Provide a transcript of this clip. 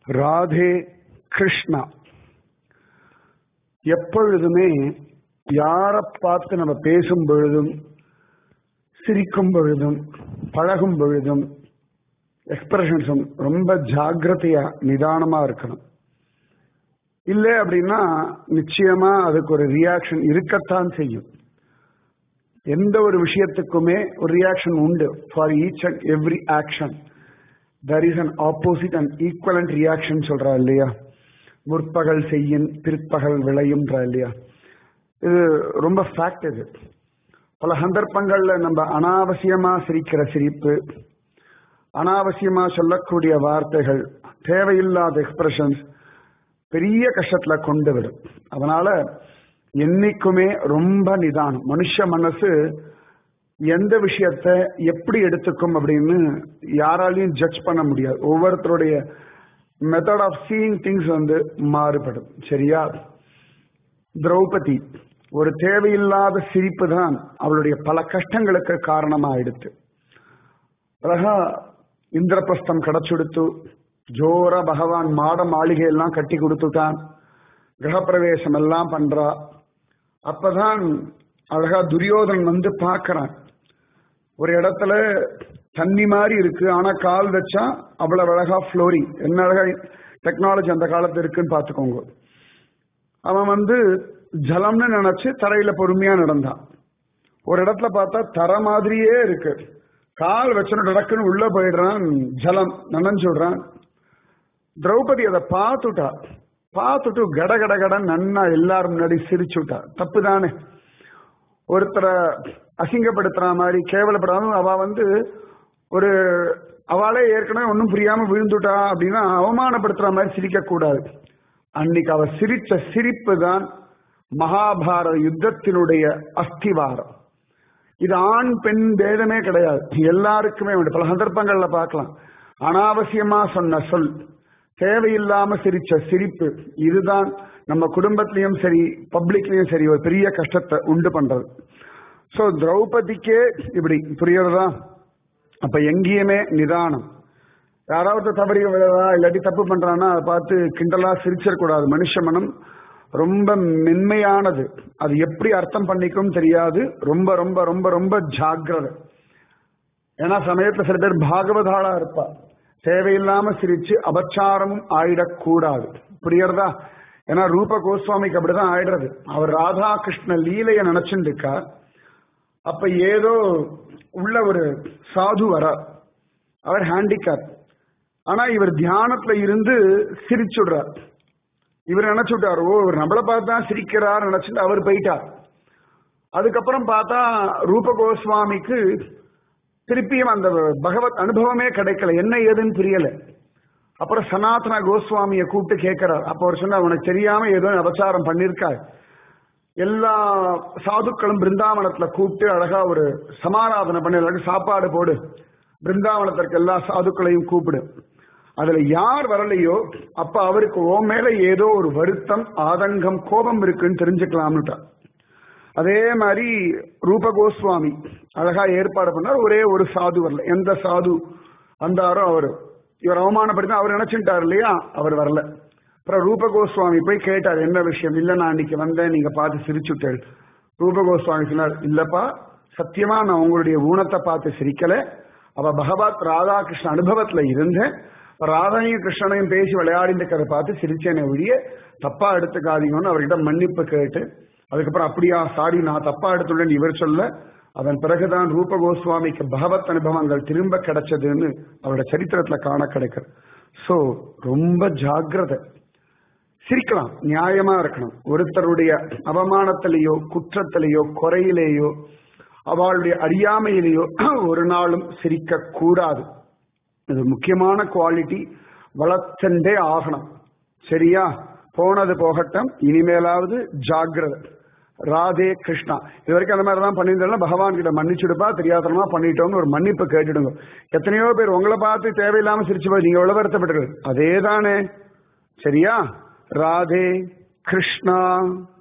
ராதே கிருஷ்ணா எப்பொழுதுமே யாரை பார்த்து நம்ம பேசும் பொழுதும் சிரிக்கும் பொழுதும் பழகும் பொழுதும் எக்ஸ்பிரஷன்ஸும் ரொம்ப ஜாக்கிரதையா நிதானமா இருக்கணும் இல்லை அப்படின்னா நிச்சயமா அதுக்கு ஒரு ரியாக்ஷன் இருக்கத்தான் செய்யும் எந்த ஒரு விஷயத்துக்குமே ஒரு ரியாக்ஷன் உண்டு for each and every action there is an opposite and equivalent reaction சொல்றா இல்லையா முற்பகல் செய்யின் பிற்பகல் விளையும்ன்றா இல்லையா இது ரொம்ப ஃபேக்ட் இது பல சந்தர்ப்பங்கள்ல நம்ம அனாவசியமா சிரிக்கிற சிரிப்பு அனாவசியமா சொல்லக்கூடிய வார்த்தைகள் தேவையில்லாத எக்ஸ்பிரஷன்ஸ் பெரிய கஷ்டத்துல கொண்டு விடும் அதனால என்னைக்குமே ரொம்ப நிதானம் மனுஷ மனசு எந்த விஷயத்த எப்படி எடுத்துக்கும் அப்படின்னு யாராலையும் ஜட்ஜ் பண்ண முடியாது ஒவ்வொருத்தருடைய மெத்தட் ஆஃப் சீயிங் திங்ஸ் வந்து மாறுபடும் சரியா திரௌபதி ஒரு தேவையில்லாத சிரிப்பு தான் அவளுடைய பல கஷ்டங்களுக்கு காரணமாயிடுத்து அழகா இந்திரபிரஸ்தம் கிடைச்சுடுத்து ஜோரா பகவான் மாட மாளிகை எல்லாம் கட்டி கொடுத்துட்டான் கிரகப்பிரவேசம் எல்லாம் பண்றா அப்பதான் அழகா துரியோதன் வந்து பார்க்கறான் ஒரு இடத்துல தண்ணி மாதிரி இருக்கு ஆனா கால் வச்சா அவ்வளவு அழகா ஃப்ளோரிங் என்ன அழகா டெக்னாலஜி அந்த காலத்து இருக்குன்னு பாத்துக்கோங்க அவன் வந்து ஜலம்னு நினைச்சு தரையில பொறுமையா நடந்தான் ஒரு இடத்துல பார்த்தா தர மாதிரியே இருக்கு கால் வச்சுன்னு டக்குன்னு உள்ள போயிடுறான் ஜலம் நனைஞ்சு விடுறான் திரௌபதி அதை பார்த்துட்டா பார்த்துட்டு கட கட கட நன்னா எல்லாரும் முன்னாடி சிரிச்சுட்டா தப்பு தானே ஒருத்தரை அசிங்கப்படுத்துற மாதிரி கேவலப்படாம அவ வந்து ஒரு அவளே ஏற்கனவே ஒன்றும் புரியாம விழுந்துட்டா அப்படின்னா அவமானப்படுத்துற மாதிரி சிரிக்க கூடாது அன்னைக்கு அவ சிரிச்ச சிரிப்பு தான் மகாபாரத யுத்தத்தினுடைய அஸ்திவாரம் இது ஆண் பெண் பேதமே கிடையாது எல்லாருக்குமே உண்டு பல சந்தர்ப்பங்கள்ல பார்க்கலாம் அனாவசியமா சொன்ன சொல் தேவையில்லாம சிரிச்ச சிரிப்பு இதுதான் நம்ம குடும்பத்திலையும் சரி பப்ளிக்லயும் சரி ஒரு பெரிய கஷ்டத்தை உண்டு பண்றது சோ திரௌபதிக்கே இப்படி புரியறதா அப்ப எங்கேயுமே நிதானம் யாராவது தவறி விழறா இல்லாட்டி தப்பு பண்றான்னா அதை பார்த்து கிண்டலா சிரிச்சிடக்கூடாது மனுஷ மனம் ரொம்ப மென்மையானது அது எப்படி அர்த்தம் பண்ணிக்கும் தெரியாது ரொம்ப ரொம்ப ரொம்ப ரொம்ப ஜாக்கிரதை ஏன்னா சமயத்துல சில பேர் பாகவதாளா இருப்பா தேவையில்லாம சிரிச்சு அபச்சாரமும் ஆயிடக்கூடாது புரியறதா ஏன்னா ரூப கோஸ்வாமிக்கு அப்படிதான் ஆயிடுறது அவர் ராதா கிருஷ்ண லீலைய நினைச்சுட்டு இருக்கார் அப்ப ஏதோ உள்ள ஒரு சாது வர அவர் ஹேண்டிகேப் ஆனா இவர் தியானத்துல இருந்து சிரிச்சுடுறார் இவர் நினைச்சுட்டார் ஓ இவர் நம்மளை பார்த்து தான் சிரிக்கிறார் நினைச்சிட்டு அவர் போயிட்டார் அதுக்கப்புறம் பார்த்தா ரூப கோஸ்வாமிக்கு திருப்பியும் அந்த பகவத் அனுபவமே கிடைக்கல என்ன ஏதுன்னு புரியல அப்புறம் சனாதன கோஸ்வாமிய கூப்பிட்டு கேட்கிறார் அப்ப அவர் சொன்ன உனக்கு தெரியாம ஏதோ அபச்சாரம் பண்ணிருக்காரு எல்லா சாதுக்களும் பிருந்தாவனத்துல கூப்பிட்டு அழகா ஒரு சமாராதனை பண்ணி சாப்பாடு போடு பிருந்தாவனத்திற்கு எல்லா சாதுக்களையும் கூப்பிடு அதுல யார் வரலையோ அப்ப அவருக்கு ஓ மேல ஏதோ ஒரு வருத்தம் ஆதங்கம் கோபம் இருக்குன்னு தெரிஞ்சுக்கலாம்னுட்டா அதே மாதிரி ரூப கோஸ்வாமி அழகா ஏற்பாடு பண்ணார் ஒரே ஒரு சாது வரல எந்த சாது வந்தாரோ அவரு இவர் அவமானப்படுத்தினா அவர் நினைச்சுட்டார் இல்லையா அவர் வரல அப்புறம் ரூப கோஸ்வாமி போய் கேட்டார் என்ன விஷயம் இல்ல நான் அன்னைக்கு வந்தேன் நீங்க பார்த்து சிரிச்சுட்டேன் ரூப கோஸ்வாமி சொன்னார் இல்லப்பா சத்தியமா நான் உங்களுடைய ஊனத்தை பார்த்து சிரிக்கல அவ பகவத் ராதாகிருஷ்ண அனுபவத்துல இருந்தேன் ராதையும் கிருஷ்ணனையும் பேசி விளையாடிட்டு இருக்கிறத பார்த்து சிரிச்சேனே ஒழிய தப்பா எடுத்துக்காதீங்கன்னு அவர்கிட்ட மன்னிப்பு கேட்டு அதுக்கப்புறம் அப்படியா சாரி நான் தப்பா எடுத்துள்ளேன் இவர் சொல்ல அதன் பிறகுதான் ரூப கோஸ்வாமிக்கு பகவத் அனுபவங்கள் திரும்ப கிடைச்சதுன்னு அவரோட சரித்திரத்துல காண கிடைக்கிறது சோ ரொம்ப ஜாகிரதை சிரிக்கலாம் நியாயமா இருக்கணும் ஒருத்தருடைய அவமானத்திலேயோ குற்றத்திலேயோ குறையிலேயோ அவளுடைய அறியாமையிலேயோ ஒரு நாளும் சிரிக்க கூடாது இது முக்கியமான குவாலிட்டி வளர்த்தண்டே ஆகணும் சரியா போனது போகட்டும் இனிமேலாவது ஜாகிரதை ராதே கிருஷ்ணா இது வரைக்கும் அந்த மாதிரி தான் பண்ணியிருந்தா பகவான் கிட்ட மன்னிச்சுடுப்பா தெரியாதனமா பண்ணிட்டோம்னு ஒரு மன்னிப்பு கேட்டுடுங்க எத்தனையோ பேர் உங்களை பார்த்து தேவையில்லாம சிரிச்சு போய் நீங்க எவ்வளவு வருத்தப்பட்டு அதே தானே சரியா ராதே கிருஷ்ணா